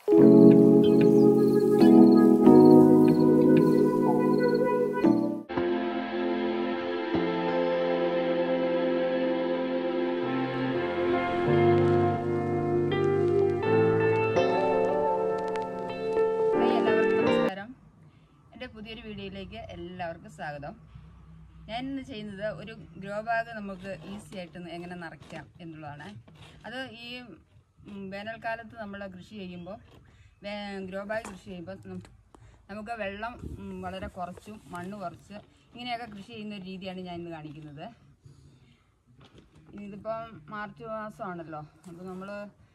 hi എല്ലാവർക്കും നമസ്കാരം എൻ്റെ പുതിയൊരു വീഡിയോയിലേക്ക് എല്ലാവർക്കും സ്വാഗതം ഞാൻ ഇന്ന് ചെയ്യുന്നത് ഒരു ഗ്രോ ബാഗ് നമുക്ക് ഈസി ആയിട്ട് എങ്ങനെ നിറയ്ക്കാം എന്നുള്ളതാണ് അത് ഈ ഉം, വേനൽക്കാലത്ത് നമ്മൾ കൃഷി ചെയ്യുമ്പോൾ ഗ്രോ ബാഗ് കൃഷി ചെയ്യുമ്പോൾ നം- നമുക്ക് വെള്ളം ഉം, വളരെ കുറച്ചും മണ്ണ് കുറച്ച് ഇങ്ങനെയൊക്കെ കൃഷി ചെയ്യുന്ന ഒരു രീതിയാണ് ഞാൻ ഇന്ന് കാണിക്കുന്നത് ഇതിപ്പം മാർച്ച് മാസമാണല്ലോ അപ്പോൾ നമ്മൾ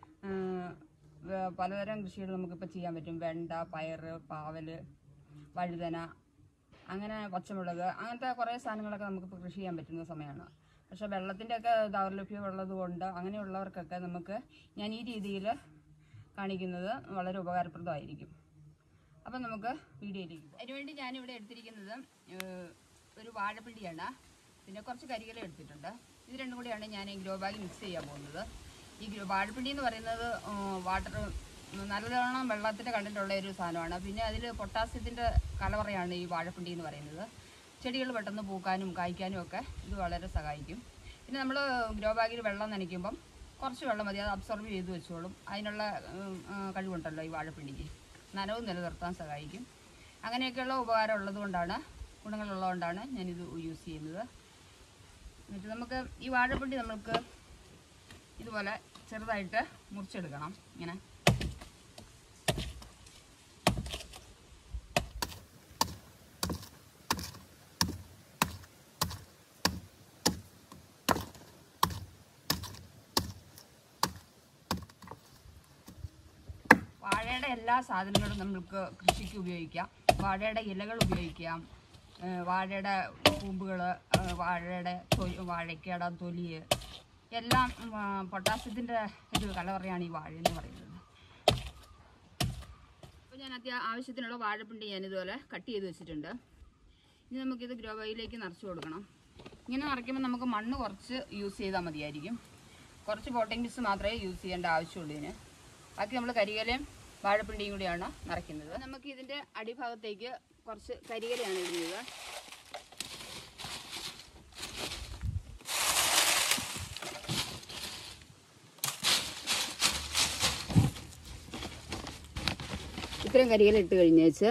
പലതരം കൃഷികൾ നമുക്കിപ്പോൾ ചെയ്യാൻ പറ്റും വെണ്ട പയർ പാവല് വഴുതന അങ്ങനെ പച്ചമുളക് അങ്ങനത്തെ കുറേ സാധനങ്ങളൊക്കെ നമുക്കിപ്പോൾ കൃഷി ചെയ്യാൻ പറ്റുന്ന സമയമാണ് പക്ഷേ വെള്ളത്തിൻ്റെ ഒക്കെ ദൗർലഭ്യം ഉള്ളത് കൊണ്ട് അങ്ങനെയുള്ളവർക്കൊക്കെ നമുക്ക് ഞാൻ ഈ രീതിയിൽ കാണിക്കുന്നത് വളരെ ഉപകാരപ്രദമായിരിക്കും അപ്പം നമുക്ക് വീഡിയോയിലേക്ക് പോകാം അതിനുവേണ്ടി ഞാനിവിടെ എടുത്തിരിക്കുന്നത് ഏഹ്, ഒരു വാഴപ്പിണ്ടിയാണ് പിന്നെ കുറച്ച് കരികല എടുത്തിട്ടുണ്ട് ഇത് രണ്ടും കൂടിയാണ് ഞാൻ ഈ ഗ്രോ ബാഗ് മിക്സ് ചെയ്യാൻ പോകുന്നത് ഈ ഗ്രോ വാഴപ്പിണ്ടി എന്ന് പറയുന്നത് വാട്ടർ നല്ലവണ്ണം വെള്ളത്തിൻ്റെ കണ്ടിട്ടുള്ള ഒരു സാധനമാണ് പിന്നെ അതിൽ പൊട്ടാസ്യത്തിൻ്റെ കലവറയാണ് ഈ വാഴപ്പിണ്ടി എന്ന് പറയുന്നത് ചെടികൾ പെട്ടെന്ന് പൂക്കാനും കായ്ക്കാനും ഒക്കെ ഇത് വളരെ സഹായിക്കും പിന്നെ നമ്മൾ ഗ്രോ ബാഗിൽ വെള്ളം നനയ്ക്കുമ്പം കുറച്ച് വെള്ളം മതി അത് അബ്സോർബ് ചെയ്ത് വെച്ചോളും അതിനുള്ള ഉം, ആ, കഴിവുണ്ടല്ലോ ഈ വാഴപ്പിണ്ടിക്ക് നനവ് നിലനിർത്താൻ സഹായിക്കും അങ്ങനെയൊക്കെയുള്ള ഉപകാരം ഉള്ളത് കൊണ്ടാണ് ഗുണങ്ങളുള്ളതുകൊണ്ടാണ് ഞാനിത് യൂസ് ചെയ്യുന്നത് എന്നിട്ട് നമുക്ക് ഈ വാഴപ്പിണ്ടി നമുക്ക് ഇതുപോലെ ചെറുതായിട്ട് മുറിച്ചെടുക്കണം ഇങ്ങനെ വാഴയുടെ എല്ലാ സാധനങ്ങളും നമുക്ക് കൃഷിക്ക് ഉപയോഗിക്കാം വാഴയുടെ ഇലകൾ ഉപയോഗിക്കാം ഏഹ് വാഴയുടെ കൂമ്പുകൾ വാഴയുടെ തൊലി വാഴയ്ക്കയുടെ തൊലി എല്ലാം പൊട്ടാസ്യത്തിൻ്റെ ഒരു കലവറയാണ് ഈ വാഴ എന്ന് പറയുന്നത് അപ്പോൾ ഞാൻ അത്യാ ആവശ്യത്തിനുള്ള വാഴപ്പിണ്ടി ഞാനിതുപോലെ കട്ട് ചെയ്ത് വെച്ചിട്ടുണ്ട് ഇനി നമുക്കിത് ഗ്രോ ബാഗിലേക്ക് നിറച്ച് കൊടുക്കണം ഇങ്ങനെ നിറയ്ക്കുമ്പോൾ നമുക്ക് മണ്ണ് കുറച്ച് യൂസ് ചെയ്താൽ മതിയായിരിക്കും കുറച്ച് പോട്ടിംഗ് മിക്സ് മാത്രമേ യൂസ് ചെയ്യേണ്ട ആവശ്യമുള്ളൂ ഇതിന് ബാക്കി നമ്മൾ കരികലയും വാഴപ്പിണ്ടിയും കൂടിയാണ് നിറയ്ക്കുന്നത് നമുക്ക് ഇതിൻ്റെ അടിഭാഗത്തേക്ക് കുറച്ച് കരികലയാണ് ഇടുന്നത് ഇത്രയും കരികല ഇട്ട് കഴിഞ്ഞേച്ച്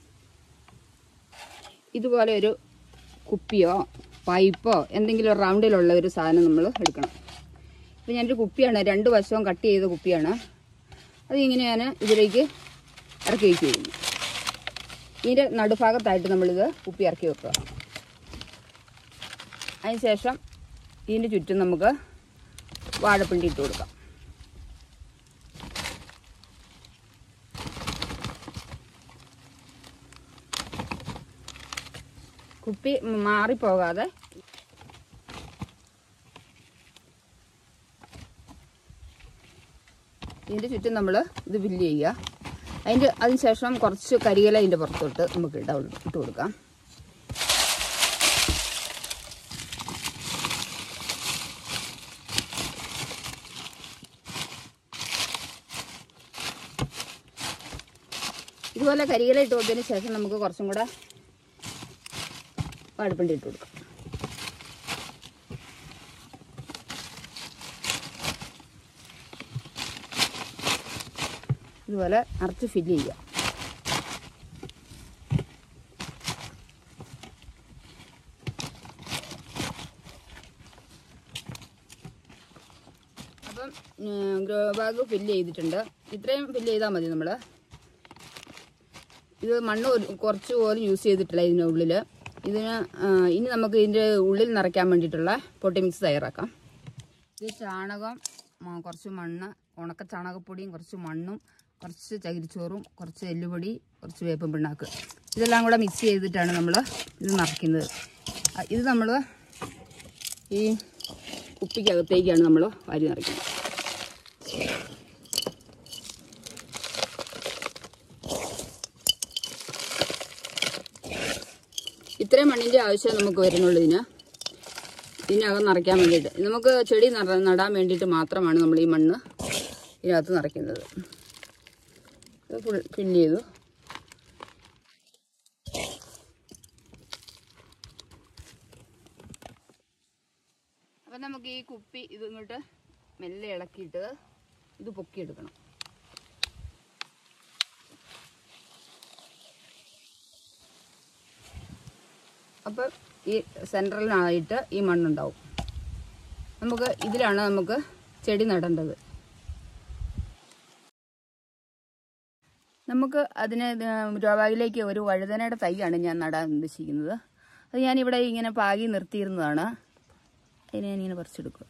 ഇതുപോലെ ഒരു കുപ്പിയോ പൈപ്പോ എന്തെങ്കിലും ഒരു റൗണ്ടിലുള്ള ഒരു സാധനം നമ്മൾ എടുക്കണം ഇപ്പം ഞാനൊരു കുപ്പിയാണ് രണ്ട് വശവും കട്ട് ചെയ്ത കുപ്പിയാണ് അത് ഇങ്ങനെ ഞാൻ ഇതിലേക്ക് ഇറക്കി വയ്ക്കുകയും ഇതിൻ്റെ നടുഭാഗത്തായിട്ട് നമ്മളിത് കുപ്പി ഇറക്കി വെക്കുക അതിനുശേഷം ഇതിൻ്റെ ചുറ്റും നമുക്ക് വാഴപ്പിണ്ടി ഇട്ട് കൊടുക്കാം കുപ്പി മാറിപ്പോകാതെ ഇതിൻ്റെ ചുറ്റും നമ്മൾ ഇത് ഫില്ല് ചെയ്യുക അതിൻ്റെ അതിന് ശേഷം കുറച്ച് കരിയില അതിൻ്റെ പുറത്തോട്ട് നമുക്ക് ഇട ഇട്ട് കൊടുക്കാം ഇതുപോലെ കരിയില ഇട്ട് കൊടുത്തതിന് ശേഷം നമുക്ക് കുറച്ചും കൂടെ വാഴപ്പിണ്ടി ഇട്ട് കൊടുക്കാം ഇതുപോലെ നിറച്ച് ഫില്ല് ചെയ്യുക അപ്പം ഗ്രോ ബാഗ് ഫില്ല് ചെയ്തിട്ടുണ്ട് ഇത്രയും ഫില്ല് ചെയ്താൽ മതി നമ്മൾ ഇത് മണ്ണ് ഒരു- കുറച്ച് പോലും യൂസ് ചെയ്തിട്ടില്ല ഇതിൻ്റെ ഉള്ളിൽ ഇതിന് ആ, ഇനി നമുക്ക് ഇതിൻ്റെ ഉള്ളിൽ നിറയ്ക്കാൻ വേണ്ടിയിട്ടുള്ള പൊട്ടി മിക്സ് തയ്യാറാക്കാം ഇത് ചാണകം ആ, കുറച്ച് മണ്ണ് ഉണക്ക ചാണകപ്പൊടിയും കുറച്ച് മണ്ണും കുറച്ച് ചകിരിച്ചോറും കുറച്ച് എല്ലുപൊടി കുറച്ച് വേപ്പും പിണ്ണാക്ക് ഇതെല്ലാം കൂടെ മിക്സ് ചെയ്തിട്ടാണ് നമ്മൾ ഇത് നിറയ്ക്കുന്നത് ആ, ഇത് നമ്മൾ ഈ കുപ്പിക്കകത്തേക്കാണ് നമ്മൾ വാരി നിറയ്ക്കുന്നത് ഇത്രയും മണ്ണിൻ്റെ ആവശ്യം നമുക്ക് വരുന്നുള്ളൂ ഇതിന് ഇതിനകം നിറയ്ക്കാൻ വേണ്ടിയിട്ട് നമുക്ക് ചെടി നട നടാൻ വേണ്ടിയിട്ട് മാത്രമാണ് നമ്മൾ ഈ മണ്ണ് ഇതിനകത്ത് നിറയ്ക്കുന്നത് ഇത് ഫുൾ ഫില്ല് ചെയ്തു അപ്പം നമുക്ക് ഈ കുപ്പി ഇത് ഇങ്ങോട്ട് മെല്ലെ ഇളക്കിയിട്ട് ഇത് പൊക്കിയെടുക്കണം അപ്പം ഈ സെൻട്രലിനായിട്ട് ഈ മണ്ണുണ്ടാവും നമുക്ക് ഇതിലാണ് നമുക്ക് ചെടി നടേണ്ടത് നമുക്ക് അതിന് രോഗാഗിലേക്ക് ഒരു വഴുതനയുടെ തൈയാണ് ഞാൻ നടാൻ ഉദ്ദേശിക്കുന്നത് അത് ഞാനിവിടെ ഇങ്ങനെ പാകി നിർത്തിയിരുന്നതാണ് അതിനെ ഞാനിങ്ങനെ പറിച്ചെടുക്കുക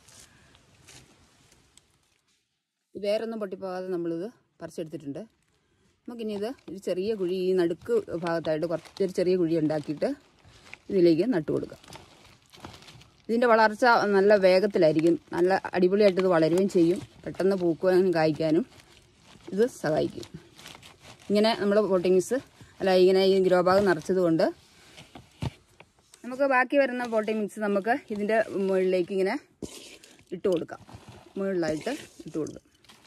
വേറൊന്നും പൊട്ടിപ്പോകാതെ നമ്മളിത് പറിച്ചെടുത്തിട്ടുണ്ട് നമുക്കിനി ഇത് ഒരു ചെറിയ കുഴി ഈ നടുക്ക് ഭാഗത്തായിട്ട് കുറച്ചൊരു ചെറിയ കുഴി ഉണ്ടാക്കിയിട്ട് ഇതിലേക്ക് നട്ടു കൊടുക്കാം ഇതിൻ്റെ വളർച്ച നല്ല വേഗത്തിലായിരിക്കും നല്ല അടിപൊളിയായിട്ട് ഇത് വളരുകയും ചെയ്യും പെട്ടെന്ന് പൂക്കുവാനും കായ്ക്കാനും ഇത് സഹായിക്കും ഇങ്ങനെ നമ്മൾ പോട്ടിങ്സ് അല്ല ഇങ്ങനെ ഈ ഗ്രോ ബാഗ് നിറച്ചത് കൊണ്ട് നമുക്ക് ബാക്കി വരുന്ന പോട്ടിംഗ് മിക്സ് നമുക്ക് ഇതിൻ്റെ മുകളിലേക്ക് ഇങ്ങനെ ഇട്ട് കൊടുക്കാം മുകളിലായിട്ട് ഇട്ട് കൊടുക്കാം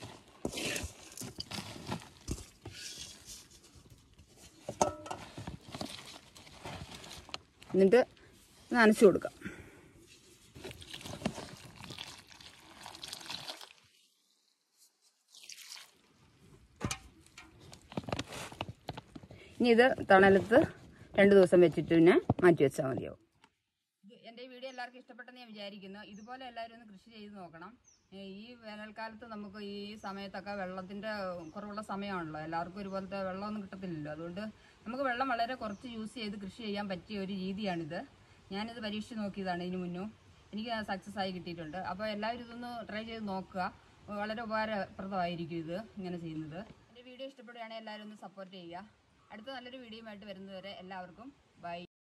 എന്നിട്ട് നനച്ചു കൊടുക്കാം ഇനി ഇത് തണലത്ത് രണ്ട് ദിവസം വെച്ചിട്ട് പിന്നെ മാറ്റി വെച്ചാൽ മതിയാവും ഇത് എൻ്റെ ഈ വീഡിയോ എല്ലാവർക്കും ഇഷ്ടപ്പെട്ടെന്ന് ഞാൻ വിചാരിക്കുന്നു ഇതുപോലെ എല്ലാവരും ഒന്ന് കൃഷി ചെയ്ത് നോക്കണം ഏ, ഈ വേനൽക്കാലത്ത് നമുക്ക് ഈ സമയത്തൊക്കെ വെള്ളത്തിൻ്റെ കുറവുള്ള സമയമാണല്ലോ എല്ലാവർക്കും ഒരുപോലത്തെ വെള്ളമൊന്നും കിട്ടത്തില്ലല്ലോ അതുകൊണ്ട് നമുക്ക് വെള്ളം വളരെ കുറച്ച് യൂസ് ചെയ്ത് കൃഷി ചെയ്യാൻ പറ്റിയ ഒരു രീതിയാണിത് ഞാനിത് പരീക്ഷിച്ച് നോക്കിയതാണ് ഇതിനു മുന്നും എനിക്ക് സക്സസ് ആയി കിട്ടിയിട്ടുണ്ട് അപ്പോൾ എല്ലാവരും ഇതൊന്ന് ട്രൈ ചെയ്ത് നോക്കുക വളരെ ഉപകാരപ്രദമായിരിക്കും ഇത് ഇങ്ങനെ ചെയ്യുന്നത് എൻ്റെ വീഡിയോ ഇഷ്ടപ്പെടുകയാണെങ്കിൽ എല്ലാവരും ഒന്ന് സപ്പോർട്ട് ചെയ്യുക അടുത്ത നല്ലൊരു വീഡിയോയുമായിട്ട് വരുന്നതുവരെ എല്ലാവർക്കും ബൈ